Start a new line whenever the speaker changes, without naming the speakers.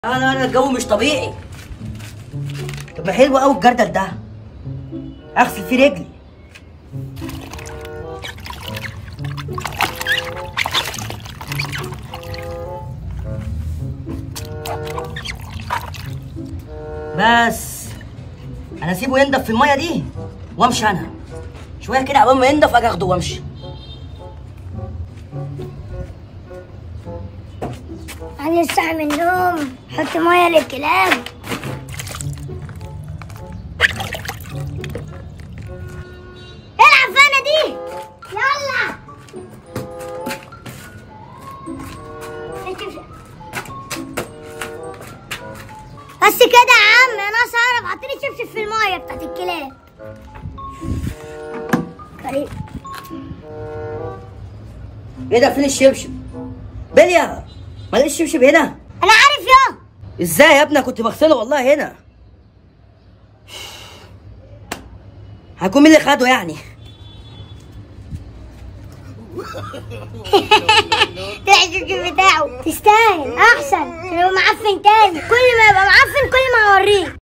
لا لا لا الجو مش طبيعي طب ما حلو قوي الجردل ده اغسل فيه رجلي بس انا اسيبه ينضف في الميه دي وامشي انا شويه كده عقبال ما ينضف اجي اخده وامشي
أنا لسه من النوم حط مية للكلاب العب فانا دي يلا بس كده يا عم انا اعرف حطيلي شبشب في المية بتاعت الكلاب كريم
ايه ده فين الشبشب بليا ماليش الشبشب هنا
انا عارف يا
ازاي يا ابني كنت بغسله والله هنا هيكون مين اللي خده يعني
ده الشبشب بتاعه تستاهل احسن عشان يبقى معفن تاني كل ما يبقى معفن كل ما اوريه